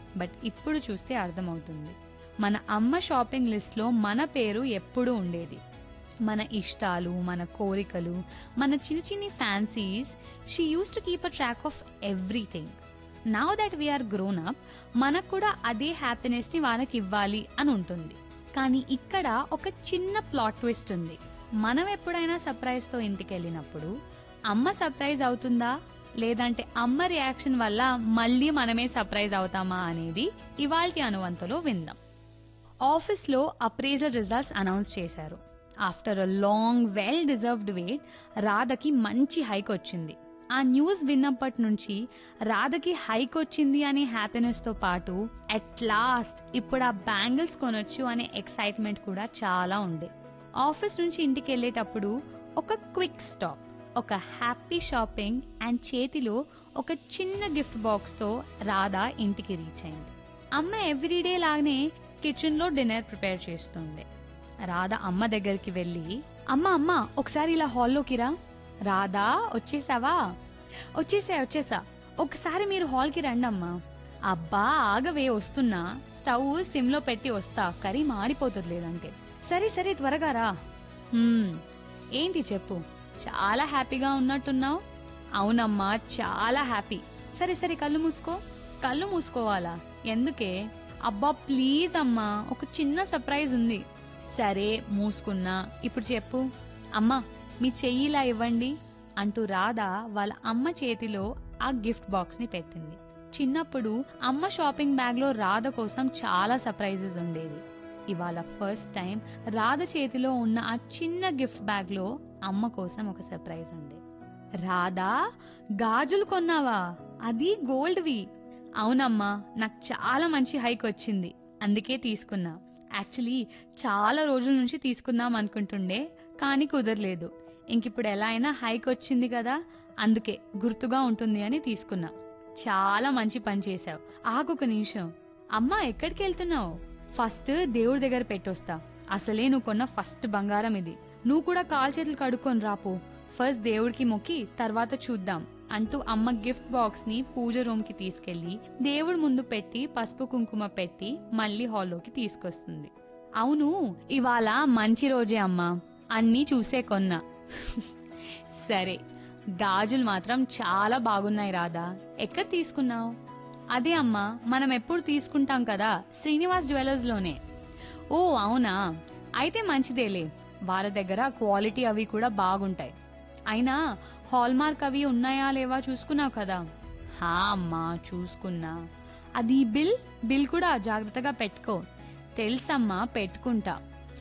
but ఇప్పుడు చూస్తే అర్థమవుతుంది మన అమ్మ షాపింగ్ లిస్ట్లో మన పేరు ఎప్పుడూ ఉండేది మన ఇష్టాలు మన కోరికలు మన చిన్న చిన్ని fancies she uses to keep a track of everything now that we are grown up మనకు కూడా అదే హ్యాపీనెస్ని వాళ్ళకి ఇవ్వాలి అని ఉంటుంది కానీ ఇక్కడ ఒక చిన్న ప్లాట్ ట్విస్ట్ ఉంది మనం ఎప్పుడైనా సర్ప్రైజ్తో ఇంటికి వెళ్ళినప్పుడు అమ్మ సర్ప్రైజ్ అవుతుందా లేదంటే అమ్మ రియాక్షన్ వల్ల మళ్ళీ మనమే సర్ప్రైజ్ అవుతామా అనేది ఇవాల్టి అనువంతలో విందాం ఆఫీస్లో అప్రేజల్ రిజల్ట్స్ అనౌన్స్ చేశారు after a long well deserved wait రాధకి మంచి హైక్ వచ్చింది ఆ న్యూస్ విన్నప్పటి నుంచి రాధకి హైక్ వచ్చింది అనే హ్యాపీనెస్తో పాటు అట్ లాస్ట్ ఇప్పుడు ఆ బ్యాంగిల్స్ కొనొచ్చు అనే ఎక్సైట్మెంట్ కూడా చాలా ఉండే ఆఫీస్ నుంచి ఇంటికి వెళ్ళేటప్పుడు ఒక క్విక్ స్టాప్ ఒక హ్యాపీ షాపింగ్ అండ్ చేతిలో ఒక చిన్న గిఫ్ట్ బాక్స్తో రాధ ఇంటికి రీచ్ అయింది అమ్మ ఎవ్రీడే లాగానే కిచెన్లో డిన్నర్ ప్రిపేర్ చేస్తుండే రాధ అమ్మ దగ్గరికి వెళ్ళి అమ్మ అమ్మ ఒకసారి ఇలా హాల్లోకి రా రాధా వచ్చేసావా వచ్చేసా వచ్చేసా ఒకసారి మీరు హాల్కి రండి అమ్మా అబ్బా ఆగవే వస్తున్నా స్టవ్ సిమ్లో పెట్టి వస్తా కర్రీ మాడిపోతుంది లేదంటే సరే సరే త్వరగా రా "హ్మ్, ఏంటి చెప్పు చాలా హ్యాపీగా ఉన్నట్టున్నావు అవునమ్మా చాలా హ్యాపీ సరే సరే కళ్ళు మూసుకో కళ్ళు మూసుకోవాలా ఎందుకే అబ్బా ప్లీజ్ అమ్మా ఒక చిన్న సర్ప్రైజ్ ఉంది సరే మూసుకున్నా ఇప్పుడు చెప్పు అమ్మా మీ చెయ్యిలా ఇవ్వండి అంటూ రాధ వాళ్ళ అమ్మ చేతిలో ఆ గిఫ్ట్ బాక్స్ ని పెట్టింది చిన్నప్పుడు అమ్మ షాపింగ్ బ్యాగ్ లో రాధ కోసం చాలా సర్ప్రైజెస్ ఉండేవి ఇవాళ ఫస్ట్ టైం రాధ చేతిలో ఉన్న ఆ చిన్న గిఫ్ట్ బ్యాగ్ లో అమ్మ కోసం ఒక సర్ప్రైజ్ ఉంది రాధా గాజులు కొన్నావా అది గోల్డ్వి అవునమ్మా నాకు చాలా మంచి హైక్ వచ్చింది అందుకే తీసుకున్నా యాక్చువల్లీ చాలా రోజుల నుంచి తీసుకుందాం అనుకుంటుండే కానీ కుదరలేదు ఇంకిప్పుడు ఎలా అయినా హైక్ వచ్చింది కదా అందుకే గుర్తుగా ఉంటుంది అని తీసుకున్నా చాలా మంచి పని చేశావు ఆకొక నిమిషం అమ్మా ఎక్కడికి వెళ్తున్నావు ఫస్ట్ దేవుడి దగ్గర పెట్టొస్తా అసలే నువ్వు కొన్న ఫస్ట్ బంగారం ఇది నువ్వు కూడా కాల్ చేతులు కడుక్కొని రాపో ఫస్ట్ దేవుడికి మొక్కి తర్వాత చూద్దాం అంటూ అమ్మ గిఫ్ట్ బాక్స్ ని పూజ రూమ్ కి తీసుకెళ్లి దేవుడి ముందు పెట్టి పసుపు కుంకుమ పెట్టి మళ్ళీ హాల్లోకి తీసుకొస్తుంది అవును ఇవాళ మంచి రోజే అమ్మా అన్నీ చూసే కొన్నా సరే గాజులు మాత్రం చాలా బాగున్నాయి రాదా ఎక్కడ తీసుకున్నావు అదే అమ్మా మనం ఎప్పుడు తీసుకుంటాం కదా శ్రీనివాస్ జ్యువెలర్స్ లోనే ఓ అవునా అయితే మంచిదేలే వాళ్ళ దగ్గర క్వాలిటీ అవి కూడా బాగుంటాయి అయినా హాల్మార్క్ అవి ఉన్నాయా లేవా చూసుకున్నావు కదా హా అమ్మా చూసుకున్నా అది బిల్ బిల్ కూడా జాగ్రత్తగా పెట్టుకో తెలుసమ్మా పెట్టుకుంటా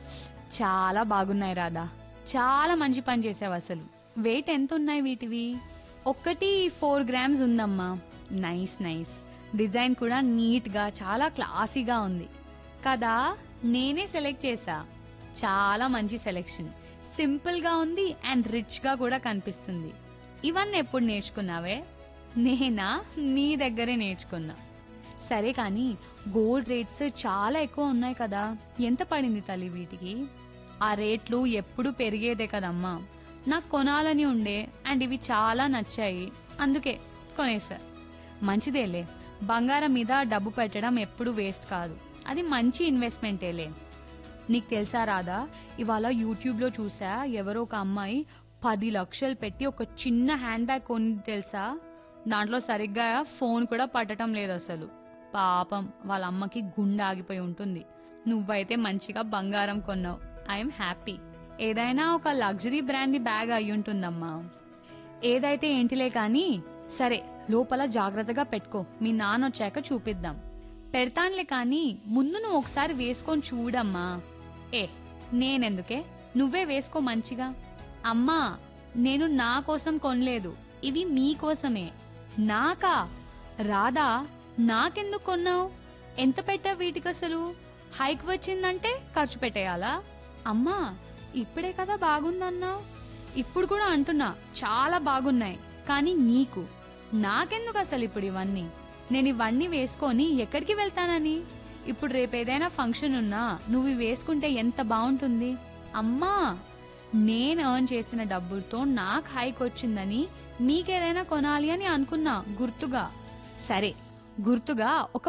చాలా బాగున్నాయి రాధా చాలా మంచి పని చేసావు అసలు వెయిట్ ఎంత ఉన్నాయి వీటివి ఒక్కటి ఫోర్ గ్రామ్స్ ఉందమ్మా నైస్ నైస్ డిజైన్ కూడా నీట్గా చాలా క్లాసీగా ఉంది కదా నేనే సెలెక్ట్ చేసా చాలా మంచి సెలెక్షన్ సింపుల్గా ఉంది అండ్ రిచ్గా కూడా కనిపిస్తుంది ఇవన్నీ ఎప్పుడు నేర్చుకున్నావే నేనా నీ దగ్గరే నేర్చుకున్నా సరే కానీ గోల్డ్ రేట్స్ చాలా ఎక్కువ ఉన్నాయి కదా ఎంత పడింది తల్లి వీటికి ఆ రేట్లు ఎప్పుడు పెరిగేదే కదమ్మా నాకు కొనాలని ఉండే అండ్ ఇవి చాలా నచ్చాయి అందుకే కొనేసా మంచిదేలే బంగారం మీద డబ్బు పెట్టడం ఎప్పుడు వేస్ట్ కాదు అది మంచి ఇన్వెస్ట్మెంటేలే నీకు తెలుసా రాదా ఇవాళ యూట్యూబ్లో చూసా ఎవరో ఒక అమ్మాయి పది లక్షలు పెట్టి ఒక చిన్న హ్యాండ్ బ్యాగ్ కొని తెలుసా దాంట్లో సరిగ్గా ఫోన్ కూడా పట్టడం లేదు అసలు పాపం వాళ్ళ అమ్మకి గుండె ఆగిపోయి ఉంటుంది నువ్వైతే మంచిగా బంగారం కొన్నావు ఐఎమ్ హ్యాపీ ఏదైనా ఒక లగ్జరీ బ్రాండ్ బ్యాగ్ అయి ఉంటుందమ్మా ఏదైతే ఏంటిలే కానీ సరే లోపల జాగ్రత్తగా పెట్టుకో మీ నాన్న వచ్చాక చూపిద్దాం పెడతాన్లే కానీ ముందు నువ్వు ఒకసారి వేసుకొని చూడమ్మా ఏ నేనెందుకే నువ్వే వేసుకో మంచిగా అమ్మా నేను నా కోసం కొనలేదు ఇవి మీకోసమే నాకా రాధా నాకెందుకు కొన్నావు ఎంత పెట్టావు వీటికి అసలు హైక్ వచ్చిందంటే ఖర్చు పెట్టేయాలా అమ్మా ఇప్పుడే కదా బాగుందన్నావు ఇప్పుడు కూడా అంటున్నా చాలా బాగున్నాయి కానీ నీకు నాకెందుకు అసలు ఇప్పుడు ఇవన్నీ నేను ఇవన్నీ వేసుకొని ఎక్కడికి వెళ్తానని ఇప్పుడు రేపు ఏదైనా ఫంక్షన్ ఉన్నా నువ్వు ఇవి వేసుకుంటే ఎంత బాగుంటుంది అమ్మా నేను ఎర్న్ చేసిన డబ్బులతో నాకు హైక్ వచ్చిందని మీకేదైనా కొనాలి అని అనుకున్నా గుర్తుగా సరే గుర్తుగా ఒక